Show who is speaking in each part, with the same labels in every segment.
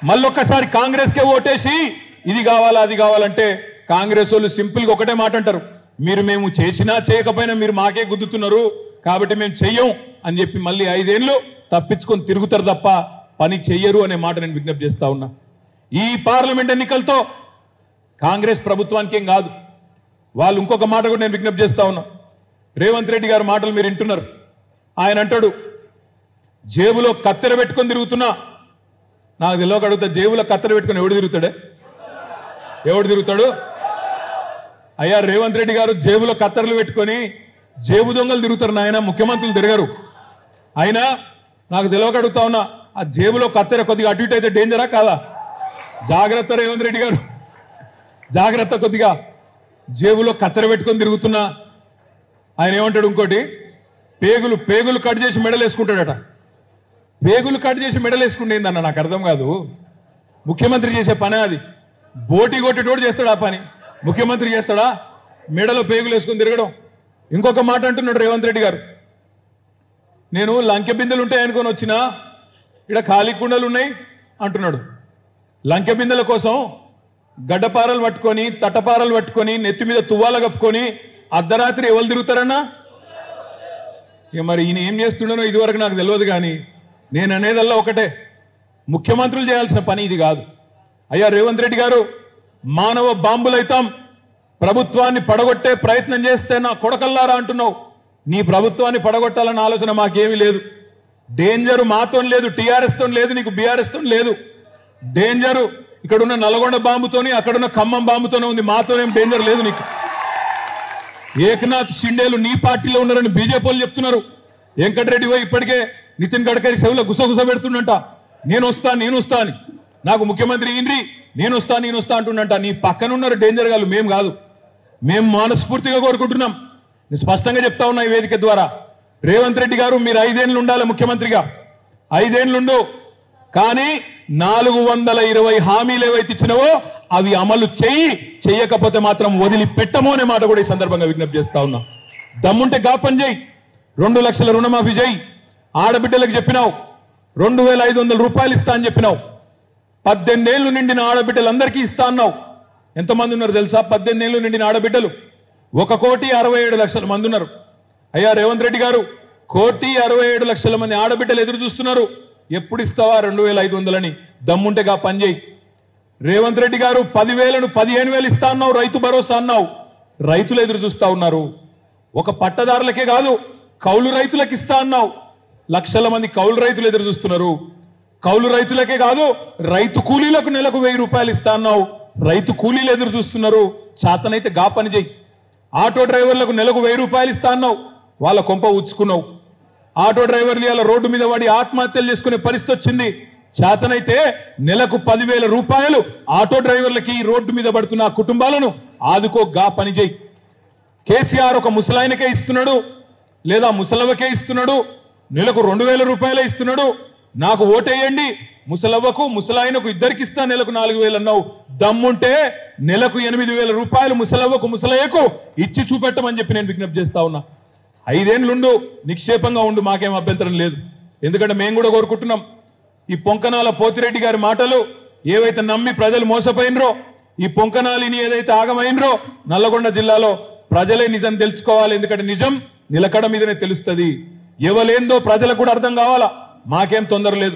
Speaker 1: మళ్ళొక్కసారి కాంగ్రెస్కే ఓటేసి ఇది కావాలా అది కావాలంటే కాంగ్రెస్ వాళ్ళు సింపుల్ గా ఒకటే మాట అంటారు మీరు మేము చేసినా చేయకపోయినా మీరు మాకే గుద్దుతున్నారు కాబట్టి మేము చెయ్యం అని చెప్పి మళ్ళీ ఐదేళ్లు తప్పించుకొని తిరుగుతారు తప్ప పని చెయ్యరు అనే మాట నేను విజ్ఞప్తి చేస్తా ఉన్నా ఈ పార్లమెంట్ ఎన్నికలతో కాంగ్రెస్ ప్రభుత్వానికి ఏం కాదు వాళ్ళు ఇంకొక మాట కూడా నేను విజ్ఞప్తి చేస్తా ఉన్నా రేవంత్ రెడ్డి గారి మాటలు మీరు వింటున్నారు ఆయన అంటాడు జేబులో కత్తెర పెట్టుకొని తిరుగుతున్నా నాకు తెలియక అడుగుతా జేబులో కత్తెర పెట్టుకొని ఎవడు తిరుగుతాడే ఎవడు తిరుగుతాడు అయ్యా రేవంత్ రెడ్డి గారు జేబులో కత్తెరలు పెట్టుకొని జేబు దొంగలు తిరుగుతారు నాయన ముఖ్యమంత్రులు తిరగరు అయినా నాకు తెలియక అడుగుతా ఉన్నా ఆ జేబులో కత్తెర కొద్దిగా అటు ఇటు అయితే డేంజరా కాదా జాగ్రత్త రేవంత్ రెడ్డి గారు జాగ్రత్త కొద్దిగా జేబులో కత్తెర పెట్టుకొని తిరుగుతున్నా ఆయన ఏమంటాడు ఇంకోటి పేగులు పేగులు కట్ చేసి మెడలు వేసుకుంటాడట పేగులు కట్ చేసి మెడలు వేసుకుంటే ఏందన్న నాకు అర్థం కాదు ముఖ్యమంత్రి చేసే పనే అది బోటి కొట్టేటోడు చేస్తాడు ఆ పని ముఖ్యమంత్రి చేస్తాడా మెడలో పేగులు వేసుకుని తిరగడం ఇంకొక మాట అంటున్నాడు రేవంత్ రెడ్డి గారు నేను లంకె బిందెలు ఉంటాయి అనుకొని వచ్చినా ఇక్కడ ఖాళీ కుండలు ఉన్నాయి అంటున్నాడు లంకె బిందెల కోసం గడ్డపారలు పట్టుకొని తట్టపారలు పట్టుకొని నెత్తి మీద తువ్వాల కప్పుకొని అర్ధరాత్రి ఎవరు తిరుగుతారన్నా ఇక మరి ఈయన ఏం చేస్తుండనో ఇదివరకు నాకు తెలియదు కానీ నేను అనేదల్లా ఒకటే ముఖ్యమంత్రులు చేయాల్సిన పని ఇది కాదు అయ్యా రేవంత్ రెడ్డి గారు మానవ బాంబులైతాం ప్రభుత్వాన్ని పడగొట్టే ప్రయత్నం చేస్తే నా కొడకల్లారా అంటున్నావు నీ ప్రభుత్వాన్ని పడగొట్టాలన్న ఆలోచన మాకేమీ లేదు డేంజర్ మాతో లేదు టీఆర్ఎస్ తో లేదు నీకు బీఆర్ఎస్ తో లేదు డేంజర్ ఇక్కడున్న నల్గొండ బాంబుతోని అక్కడున్న ఖమ్మం బాంబుతోనే ఉంది మాతోనేం డేంజర్ లేదు నీకు ఏకనాథ్ షిండేలు నీ పార్టీలో ఉన్నారని బీజేపీ వాళ్ళు చెప్తున్నారు వెంకటరెడ్డి పోయి ఇప్పటికే నితిన్ గడ్కరీ చెవిలో గుసగుస పెడుతుండంట నేను వస్తా నేను వస్తా అని నాకు ముఖ్యమంత్రి ఇంద్రి నేను వస్తా నేను వస్తా అంటుండంట నీ పక్కన ఉన్నారు డేంజర్ గాళ్ళు మేము కాదు మేము మనస్ఫూర్తిగా కోరుకుంటున్నాం నేను స్పష్టంగా చెప్తా ఉన్నా ఈ వేదిక ద్వారా రేవంత్ రెడ్డి గారు మీరు ఐదేళ్ళు ఉండాలి ముఖ్యమంత్రిగా ఐదేళ్లుండు కానీ నాలుగు వందల ఇరవై హామీలు ఏవైతే ఇచ్చినవో అవి అమలు చెయ్యి చెయ్యకపోతే మాత్రం వదిలిపెట్టము అనే మాట కూడా ఈ సందర్భంగా విజ్ఞప్తి చేస్తా ఉన్నా దమ్ముంటే గా పని చేయి రెండు లక్షల రుణమాఫీ చేయి ఆడబిడ్డలకు చెప్పినావు రెండు వేల ఐదు వందల రూపాయలు ఇస్తా అని చెప్పినావు పద్దెనిమిదేళ్లు నిండిన ఆడబిడ్డలందరికీ ఇస్తా అన్నావు ఎంతమంది ఉన్నారు తెలుసా పద్దెనిమిదేళ్లు నిండిన ఆడబిడ్డలు ఒక కోటి అరవై ఏడు లక్షల మంది ఉన్నారు అయ్యా రేవంత్ రెడ్డి గారు కోటి అరవై ఏడు లక్షల మంది ఆడబిడ్డలు ఎదురు చూస్తున్నారు ఎప్పుడు ఇస్తావా రెండు వేల ఐదు వందలని దమ్ముంటేగా పనిచేయి రేవంత్ రెడ్డి గారు పదివేలను పదిహేను వేలు ఇస్తా అన్నావు రైతు భరోసా అన్నావు రైతులు ఎదురు చూస్తా ఉన్నారు ఒక పట్టదారులకే కాదు కౌలు రైతులకు ఇస్తా అన్నావు లక్షల మంది కౌలు రైతులు ఎదురు చూస్తున్నారు కౌలు రైతులకే కాదు రైతు కూలీలకు నెలకు వెయ్యి రూపాయలు ఇస్తా అన్నావు రైతు కూలీలు ఎదురు చూస్తున్నారు చేతనైతే గా పని చేయి ఆటో డ్రైవర్లకు నెలకు వెయ్యి రూపాయలు ఇస్తా అన్నావు వాళ్ళ కొంప ఉచ్చుకున్నావు ఆటో డ్రైవర్లు ఇలా రోడ్డు మీద పడి ఆత్మహత్యలు చేసుకునే పరిస్థితి వచ్చింది చేతనైతే నెలకు పదివేల రూపాయలు ఆటో డ్రైవర్లకి ఈ రోడ్డు మీద పడుతున్న ఆ కుటుంబాలను ఆదుకో గా పని చేయి కేసీఆర్ ఒక ముసలాయనకే ఇస్తున్నాడు లేదా ముసలవ్వకే ఇస్తున్నాడు నెలకు రెండు వేల రూపాయలే ఇస్తున్నాడు నాకు ఓటేయండి ముసలవ్వకు ముసలాయనకు ఇద్దరికి ఇస్తా నెలకు నాలుగు వేలు అన్నావు దమ్ముంటే నెలకు ఎనిమిది వేల రూపాయలు ముసలవ్వకు ముసలయ్యకు ఇచ్చి చూపెట్టమని చెప్పి నేను విజ్ఞప్తి చేస్తా ఉన్నా ఐదేండ్లుండు నిక్షేపంగా ఉండు మాకేం అభ్యంతరం లేదు ఎందుకంటే మేము కూడా కోరుకుంటున్నాం ఈ పొంకనాల పోతిరెడ్డి గారి మాటలు ఏవైతే నమ్మి ప్రజలు మోసపోయినరో ఈ పొంకనాలిని ఏదైతే ఆగమైనరో నల్లగొండ జిల్లాలో ప్రజలే నిజం తెలుసుకోవాలి ఎందుకంటే నిజం నిలకడ మీదనే తెలుస్తుంది ఎవలేందో ప్రజలకు కూడా అర్థం కావాలా మాకేం తొందర లేదు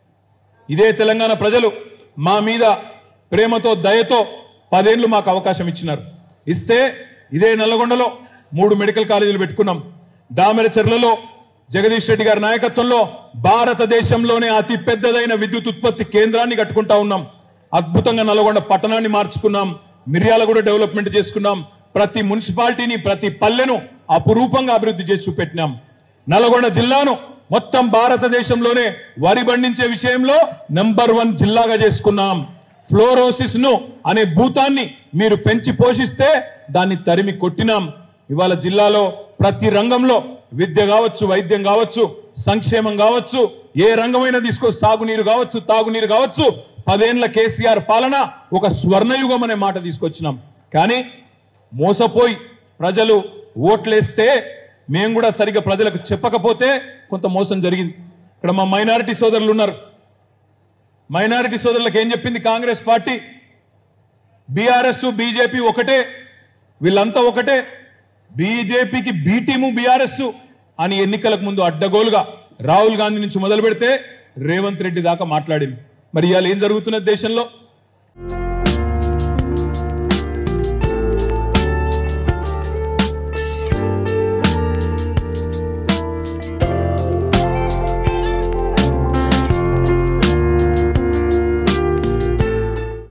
Speaker 1: ఇదే తెలంగాణ ప్రజలు మా మీద ప్రేమతో దయతో పదేళ్లు మాకు అవకాశం ఇచ్చినారు ఇస్తే ఇదే నల్లగొండలో మూడు మెడికల్ కాలేజీలు పెట్టుకున్నాం దామెరచెర్లలో జగదీష్ రెడ్డి గారి నాయకత్వంలో భారతదేశంలోనే అతి పెద్దదైన విద్యుత్ ఉత్పత్తి కేంద్రాన్ని కట్టుకుంటా ఉన్నాం అద్భుతంగా నల్గొండ పట్టణాన్ని మార్చుకున్నాం మిర్యాలగూడ డెవలప్మెంట్ చేసుకున్నాం ప్రతి మున్సిపాలిటీని ప్రతి పల్లెను అపురూపంగా అభివృద్ధి చేసి చూపెట్టినాం నల్గొండ జిల్లాను మొత్తం భారతదేశంలోనే వరి పండించే విషయంలో నెంబర్ వన్ జిల్లాగా చేసుకున్నాం ఫ్లోరోసిస్ ను అనే భూతాన్ని మీరు పెంచి పోషిస్తే దాన్ని తరిమి కొట్టినాం ఇవాళ జిల్లాలో ప్రతి రంగంలో విద్య కావచ్చు వైద్యం కావచ్చు సంక్షేమం కావచ్చు ఏ రంగమైనా తీసుకో సాగునీరు కావచ్చు తాగునీరు కావచ్చు పదేండ్ల కేసీఆర్ పాలన ఒక స్వర్ణయుగం అనే మాట తీసుకొచ్చినాం కానీ మోసపోయి ప్రజలు ఓట్లేస్తే మేము కూడా సరిగ్గా ప్రజలకు చెప్పకపోతే కొంత మోసం జరిగింది ఇక్కడ మా మైనారిటీ సోదరులు ఉన్నారు మైనారిటీ సోదరులకు ఏం చెప్పింది కాంగ్రెస్ పార్టీ బీఆర్ఎస్ బీజేపీ ఒకటే వీళ్ళంతా ఒకటే బీజేపీకి బి టీము బీఆర్ఎస్ అని ఎన్నికలకు ముందు అడ్డగోలుగా రాహుల్ గాంధీ నుంచి మొదలు పెడితే రేవంత్ రెడ్డి దాకా మాట్లాడింది మరి ఇవాళ ఏం జరుగుతున్నది దేశంలో